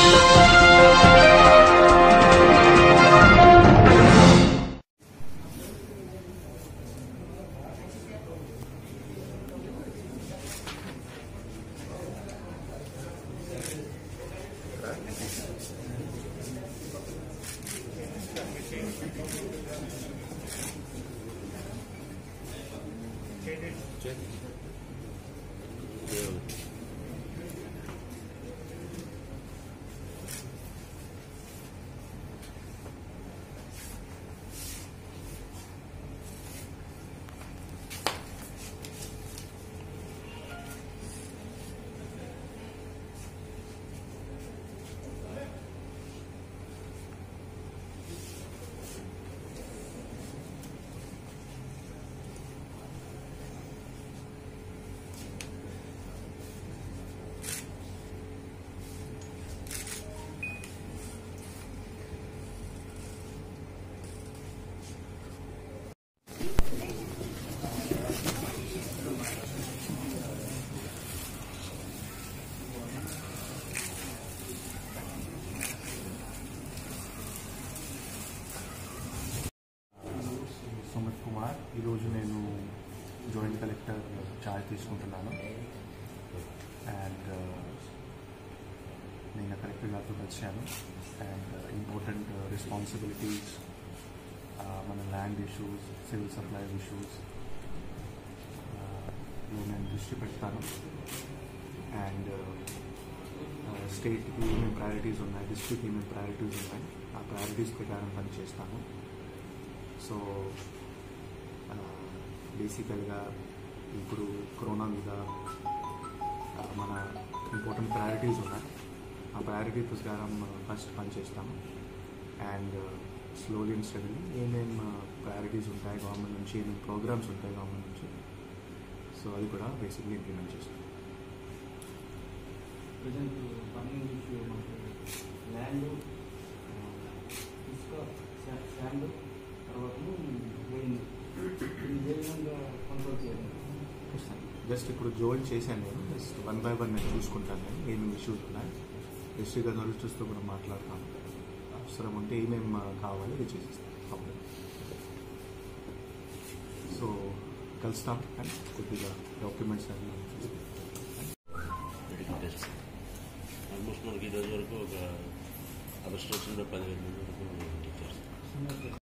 సుమిత్ కుమార్ ఈరోజు నేను joint collector charge తీసుకుంటున్నాను అండ్ నేను కలెక్టర్ గారితో వచ్చాను అండ్ ఇంపార్టెంట్ రెస్పాన్సిబిలిటీస్ మన land issues civil supply issues నేను దృష్టి పెడతాను అండ్ స్టేట్కి ఏమేమి ప్రయారిటీస్ ఉన్నాయి డిస్ట్రిక్ట్ ఏమేమి ప్రయారిటీస్ ఉన్నాయి ఆ ప్రయారిటీస్ ప్రకారం పనిచేస్తాను సో బేసికల్గా ఇప్పుడు కరోనా మీద ఆ, మన ఇంపార్టెంట్ ప్రయారిటీస్ ఉన్నాయి ఆ ప్రయారిటీ ప్రకారం ఫస్ట్ పనిచేస్తాము అండ్ స్లోలీ అండ్ స్టడీలీ ఏమేమి ప్రయారిటీస్ ఉంటాయి గవర్నమెంట్ నుంచి ఏమేమి ప్రోగ్రామ్స్ ఉంటాయి గవర్నమెంట్ నుంచి సో అది కూడా బేసిక్లీ ఇంప్లిమెంట్ చేస్తాం ప్రజెంట్ ఫండింగ్ ఇష్యూ మనకు ల్యాండ్ ఇసుక శా- శాండ్ తర్వాత వెయిన్ ఇది ఏ విధంగా కంట్రోల్ చేయాలి జస్ట్ ఇప్పుడు జోయిన్ చేశాను నేను జస్ట్ వన్ బై వన్ నేను చూసుకుంటాను నేను ఏమేమి ఇష్యూస్ ఉన్నాయి డిస్ట్రిక్ట్ అథారిటీస్తో కూడా మాట్లాడతాను అవసరం ఉంటే ఏమేమి కావాలి అది చేసేస్తాం సో కలుస్తాం అండ్ కొద్దిగా డాక్యుమెంట్స్ అన్ని చూస్తాం మెడికల్ టెస్ట్ ఆల్మోస్ట్ మనకి ఈ రోజు వరకు ఒక అబ్స్ట్రక్షన్ పదివేల మంది వరకు టీచర్స్